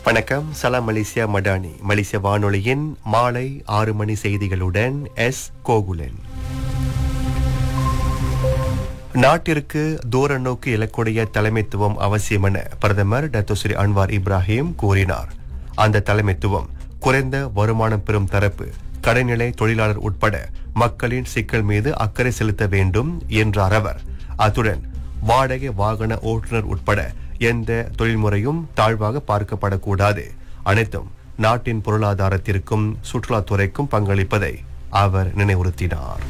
வணக்கம் சலாம் மலேசியா மடானி மலேசிய வானொலியின் மாலை ஆறு மணி செய்திகளுடன் எஸ் கோகுலன் நாட்டிற்கு தூர நோக்கு இலக்குடைய தலைமைத்துவம் அவசியம் என பிரதமர் டத்தோஸ்ரீ அன்வார் இப்ராஹிம் கூறினார் அந்த தலைமைத்துவம் குறைந்த வருமானம் பெறும் தரப்பு கடைநிலை தொழிலாளர் உட்பட மக்களின் சிக்கல் மீது அக்கறை செலுத்த வேண்டும் என்றார் அவர் அத்துடன் வாடகை வாகன ஓட்டுநர் உட்பட எந்த தொழில்முறையும் தாழ்வாக பார்க்கப்படக்கூடாது அனைத்தும் நாட்டின் பொருளாதாரத்திற்கும் சுற்றுலாத்துறைக்கும் பங்களிப்பதை அவர் நினைவுறுத்தினார்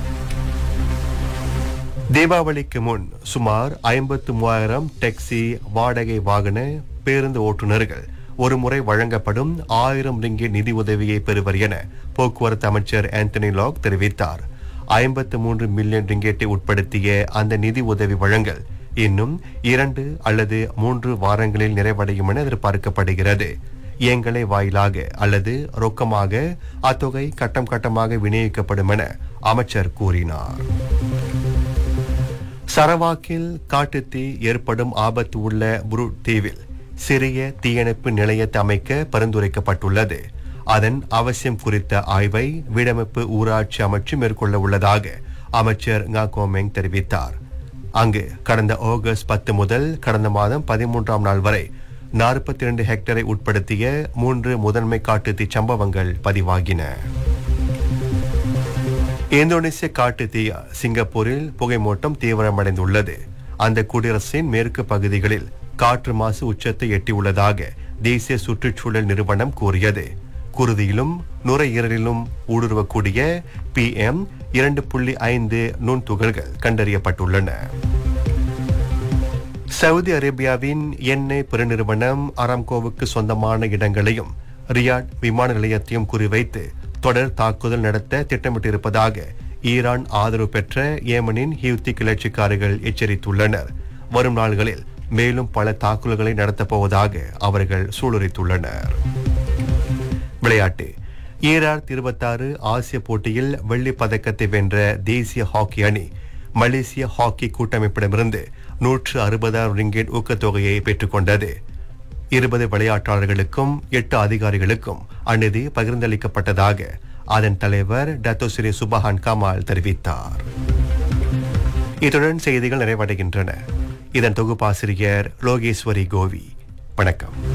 தீபாவளிக்கு முன் சுமார் ஐம்பத்து மூவாயிரம் டாக்ஸி வாடகை வாகன பேருந்து ஓட்டுநர்கள் ஒருமுறை வழங்கப்படும் ஆயிரம் ரிங்கிட் நிதி உதவியை பெறுவர் என போக்குவரத்து அமைச்சர் ஆந்தனி லாக் தெரிவித்தார் ஐம்பத்து மூன்று மில்லியன் ரிங்கேட்டை உட்படுத்திய அந்த நிதி உதவி வழங்கல் இன்னும் இரண்டு அல்லது மூன்று வாரங்களில் நிறைவடையும் என எதிர்பார்க்கப்படுகிறது இயங்கலை வாயிலாக அல்லது ரொக்கமாக அத்தொகை கட்டம் கட்டமாக விநியோகிக்கப்படும் என அமைச்சர் கூறினார் சரவாக்கில் காட்டுத்தீ ஏற்படும் ஆபத்து உள்ள புரு தீவில் சிறிய தீயணைப்பு நிலையத்தை அமைக்க பரிந்துரைக்கப்பட்டுள்ளது அதன் அவசியம் குறித்த ஆய்வை வீடமைப்பு ஊராட்சி அமைச்சு மேற்கொள்ள உள்ளதாக அமைச்சர் ngah கோமெங் தெரிவித்தார் அங்கு கடந்த ஆகஸ்ட் பத்து முதல் கடந்த மாதம் பதிமூன்றாம் நாள் வரை நாற்பத்தி இரண்டு ஹெக்டரை உட்படுத்திய மூன்று முதன்மை காட்டுத்தீ சம்பவங்கள் பதிவாகின இந்தோனேசிய காட்டு தீ சிங்கப்பூரில் புகைமூட்டம் தீவிரமடைந்துள்ளது அந்த குடியரசின் மேற்கு பகுதிகளில் காற்று மாசு உச்சத்தை எட்டியுள்ளதாக தேசிய சுற்றுச்சூழல் நிறுவனம் கூறியது குருதியிலும் நுரையீரலிலும் ஊடுருவக்கூடிய பி எம் இரண்டு புள்ளி ஐந்து நுண்துகள்கள் கண்டறியப்பட்டுள்ளன சவுதி அரேபியாவின் எண்ணெய் பெருநிறுவனம் அராம்கோவுக்கு சொந்தமான இடங்களையும் ரியாட் விமான நிலையத்தையும் குறிவைத்து தொடர் தாக்குதல் நடத்த திட்டமிட்டிருப்பதாக ஈரான் ஆதரவு பெற்ற ஏமனின் ஹியூத்தி கிளர்ச்சிக்காரர்கள் எச்சரித்துள்ளனர் வரும் நாள்களில் மேலும் பல தாக்குதல்களை நடத்தப் போவதாக அவர்கள் சூளுரைத்துள்ளனர் விளையாட்டு ஈரார் இருபத்தாறு ஆசிய போட்டியில் வெள்ளிப் பதக்கத்தை வென்ற தேசிய ஹாக்கி அணி மலேசிய ஹாக்கி கூட்டமைப்பிடமிருந்து நூற்று அறுபதாயிரம் ரிங்கெட் ஊக்கத்தொகையை பெற்றுக்கொண்டது இருபது விளையாட்டாளர்களுக்கும் எட்டு அதிகாரிகளுக்கும் அந்நிதி பகிர்ந்தளிக்கப்பட்டதாக அதன் தலைவர் டத்தோஸ்ரீ சுபஹான் கமால் தெரிவித்தார் இத்துடன் செய்திகள் நிறைவடைகின்றன இதன் தொகுப்பாசிரியர் லோகேஸ்வரி கோவி வணக்கம்